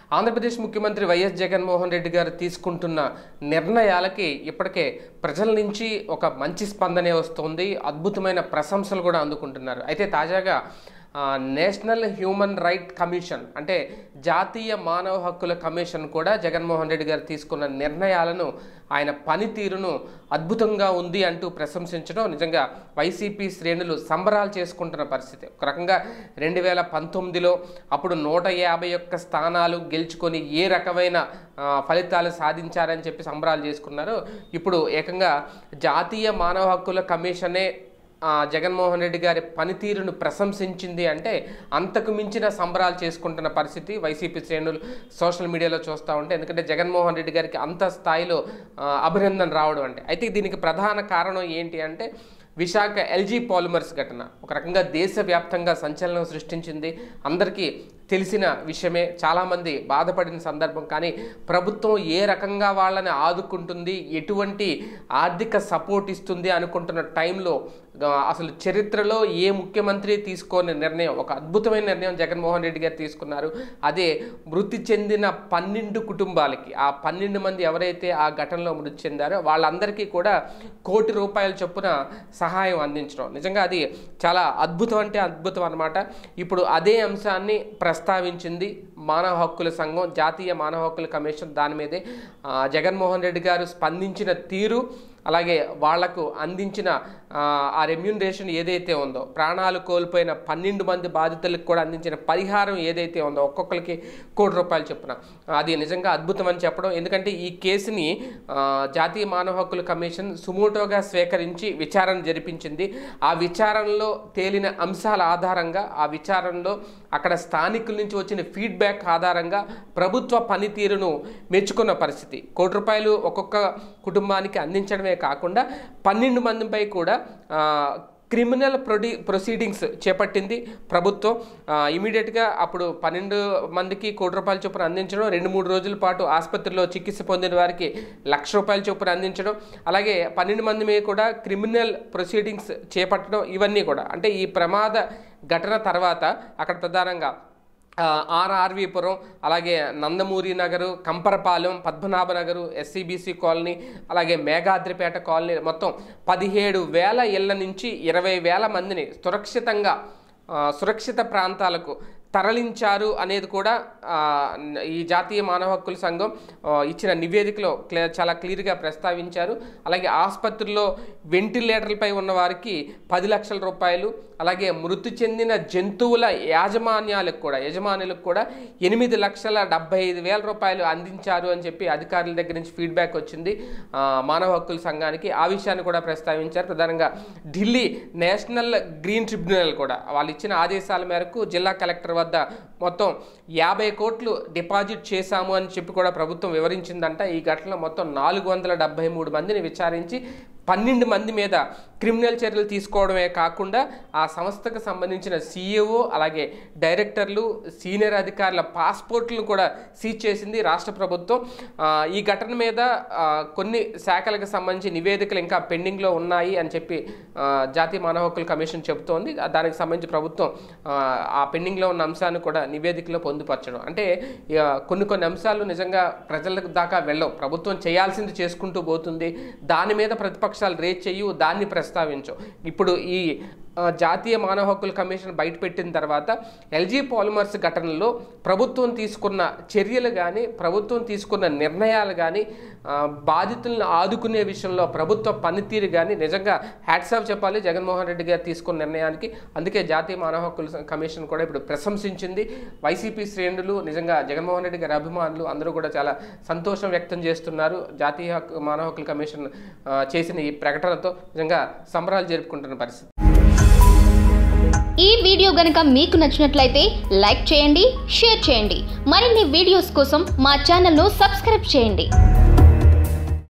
ఆంధ్రప్రదేశ్ ముఖ్యమంత్రి వైఎస్ జగన్మోహన్ రెడ్డి గారు తీసుకుంటున్న నిర్ణయాలకి ఇప్పటికే ప్రజల నుంచి ఒక మంచి స్పందనే వస్తుంది అద్భుతమైన ప్రశంసలు కూడా అందుకుంటున్నారు అయితే తాజాగా ఆ, నేషనల్ హ్యూమన్ రైట్ కమిషన్ అంటే జాతీయ మానవ హక్కుల కమిషన్ కూడా జగన్మోహన్ రెడ్డి గారు తీసుకున్న నిర్ణయాలను ఆయన పనితీరును అద్భుతంగా ఉంది అంటూ ప్రశంసించడం నిజంగా వైసీపీ శ్రేణులు సంబరాలు చేసుకుంటున్న పరిస్థితి ఒక రకంగా రెండు వేల పంతొమ్మిదిలో అప్పుడు నూట యాభై ఒక్క స్థానాలు గెలుచుకొని ఏ రకమైన ఆ, ఫలితాలు సాధించారని చెప్పి సంబరాలు చేసుకున్నారు ఇప్పుడు ఏకంగా జాతీయ మానవ హక్కుల కమిషనే ఆ, జగన్మోహన్ రెడ్డి గారి పనితీరును ప్రశంసించింది అంటే అంతకు మించిన సంబరాలు చేసుకుంటున్న పరిస్థితి వైసీపీ శ్రేణులు సోషల్ మీడియాలో చూస్తూ ఉంటే ఎందుకంటే జగన్మోహన్ రెడ్డి గారికి అంత స్థాయిలో ఆ, అభినందన రావడం అంటే అయితే దీనికి ప్రధాన కారణం ఏంటి అంటే విశాఖ ఎల్జీ పాలిమర్స్ ఘటన ఒక రకంగా దేశవ్యాప్తంగా సంచలనం సృష్టించింది అందరికీ తెలిసిన విషయమే చాలామంది బాధపడిన సందర్భం కానీ ప్రభుత్వం ఏ రకంగా వాళ్ళని ఆదుకుంటుంది ఎటువంటి ఆర్థిక సపోర్ట్ ఇస్తుంది అనుకుంటున్న టైంలో ఆ, అసలు చరిత్రలో ఏ ముఖ్యమంత్రి తీసుకోని నిర్ణయం ఒక అద్భుతమైన నిర్ణయం జగన్మోహన్ రెడ్డి గారు తీసుకున్నారు అదే మృతి చెందిన పన్నెండు కుటుంబాలకి ఆ పన్నెండు మంది ఎవరైతే ఆ ఘటనలో మృతి చెందారో వాళ్ళందరికీ కూడా కోటి రూపాయల చొప్పున సహాయం అందించడం నిజంగా అది చాలా అద్భుతం అంటే అద్భుతం అనమాట ఇప్పుడు అదే అంశాన్ని ప్రస్తావించింది మానవ హక్కుల సంఘం జాతీయ మానవ హక్కుల కమిషన్ దాని మీదే ఆ, జగన్మోహన్ రెడ్డి గారు స్పందించిన తీరు అలాగే వాళ్లకు అందించిన ఆ, ఆ రెమ్యూనరేషన్ ఏదైతే ఉందో ప్రాణాలు కోల్పోయిన పన్నెండు మంది బాధితులకు కూడా అందించిన పరిహారం ఏదైతే ఉందో ఒక్కొక్కరికి కోటి రూపాయలు చొప్పున అది నిజంగా అద్భుతం అని చెప్పడం ఎందుకంటే ఈ కేసుని ఆ, జాతీయ మానవ హక్కుల కమిషన్ సుమోటోగా స్వీకరించి విచారణ జరిపించింది ఆ విచారణలో తేలిన అంశాల ఆధారంగా ఆ విచారణలో అక్కడ స్థానికుల నుంచి వచ్చిన ఫీడ్బ్యాక్ ఆధారంగా ప్రభుత్వ పనితీరును మెచ్చుకున్న పరిస్థితి కోటి రూపాయలు ఒక్కొక్క కుటుంబానికి అందించడమే కాకుండా పన్నెండు మందిపై కూడా ఆ, క్రిమినల్ ప్రొడి ప్రొసీడింగ్స్ చేపట్టింది ప్రభుత్వం ఇమీడియట్గా అప్పుడు పన్నెండు మందికి కోటి రూపాయల చొప్పున అందించడం రెండు మూడు రోజుల పాటు ఆసుపత్రిలో చికిత్స పొందిన వారికి లక్ష రూపాయల చొప్పున అందించడం అలాగే పన్నెండు మంది మీద కూడా క్రిమినల్ ప్రొసీడింగ్స్ చేపట్టడం ఇవన్నీ కూడా అంటే ఈ ప్రమాద ఘటన తర్వాత అక్కడ ప్రధానంగా ఆ, ఆర్ఆర్వీపురం అలాగే నందమూరి నగరు కంపరపాలెం పద్మనాభ నగరు ఎస్సీబీసీ కాలనీ అలాగే మేఘాద్రిపేట కాలనీ మొత్తం పదిహేడు వేల ఇళ్ల నుంచి ఇరవై వేల మందిని సురక్షితంగా ఆ, సురక్షిత ప్రాంతాలకు తరలించారు అనేది కూడా ఆ, ఈ జాతీయ మానవ హక్కుల సంఘం ఆ, ఇచ్చిన నివేదికలో క్లియర్ చాలా క్లియర్గా ప్రస్తావించారు అలాగే ఆసుపత్రుల్లో వెంటిలేటర్లపై ఉన్న వారికి పది లక్షల రూపాయలు అలాగే మృతి చెందిన జంతువుల యాజమాన్యాలకు కూడా యజమానులకు కూడా ఎనిమిది లక్షల డెబ్బై ఐదు వేల రూపాయలు అందించారు అని చెప్పి అధికారుల దగ్గర నుంచి ఫీడ్బ్యాక్ వచ్చింది ఆ, మానవ హక్కుల సంఘానికి ఆ విషయాన్ని కూడా ప్రస్తావించారు ప్రధానంగా ఢిల్లీ నేషనల్ గ్రీన్ ట్రిబ్యునల్ కూడా వాళ్ళు ఇచ్చిన ఆదేశాల మేరకు జిల్లా కలెక్టర్ వద్ద మొత్తం యాభై కోట్లు డిపాజిట్ చేశాము అని చెప్పి కూడా ప్రభుత్వం వివరించిందంట ఈ ఘటనలో మొత్తం నాలుగు వందల డెబ్బై మూడు మందిని విచారించి పన్నెండు మంది మీద క్రిమినల్ చర్యలు తీసుకోవడమే కాకుండా ఆ సంస్థకు సంబంధించిన సీఈఓ అలాగే డైరెక్టర్లు సీనియర్ అధికారుల పాస్పోర్ట్లను కూడా సీజ్ చేసింది రాష్ట్ర ప్రభుత్వం ఆ, ఈ ఘటన మీద ఆ, కొన్ని శాఖలకు సంబంధించి నివేదికలు ఇంకా పెండింగ్లో ఉన్నాయి అని చెప్పి ఆ, జాతీయ మానవ హక్కుల కమిషన్ చెబుతోంది ఆ, దానికి సంబంధించి ప్రభుత్వం ఆ, ఆ పెండింగ్లో ఉన్న అంశాన్ని కూడా నివేదికలో పొందుపరచడం అంటే ఇక కొన్ని కొన్ని అంశాలు నిజంగా ప్రజలకు దాకా వెళ్ళవు ప్రభుత్వం చేయాల్సింది చేసుకుంటూ పోతుంది దాని మీద ప్రతిపక్షాలు రేట్ చేయు దాన్ని ప్రస్తావించవు ఇప్పుడు ఈ ఆ, జాతీయ మానవ హక్కుల కమిషన్ బయటపెట్టిన తర్వాత ఎల్జీ పాలిమర్స్ ఘటనలో ప్రభుత్వం తీసుకున్న చర్యలు కానీ ప్రభుత్వం తీసుకున్న నిర్ణయాలు కానీ ఆ, బాధితులను ఆదుకునే విషయంలో ప్రభుత్వ పనితీరు కానీ నిజంగా హ్యాట్స్ ఆఫ్ చెప్పాలి జగన్మోహన్ రెడ్డి గారు తీసుకున్న నిర్ణయానికి అందుకే జాతీయ మానవ హక్కుల సం- కమిషన్ కూడా ఇప్పుడు ప్రశంసించింది వైసీపీ శ్రేణులు నిజంగా జగన్మోహన్ రెడ్డి గారి అభిమానులు అందరూ కూడా చాలా సంతోషం వ్యక్తం చేస్తున్నారు జాతీయ హక్కు మానవ హక్కుల కమిషన్ ఆ, చేసిన ఈ ప్రకటనతో నిజంగా సంబరాలు జరుపుకుంటున్న పరిస్థితి ఈ వీడియో గనుక మీకు నచ్చినట్లయితే లైక్ చేయండి షేర్ చేయండి మరిన్ని వీడియోస్ కోసం మా ఛానల్ను సబ్స్క్రైబ్ చేయండి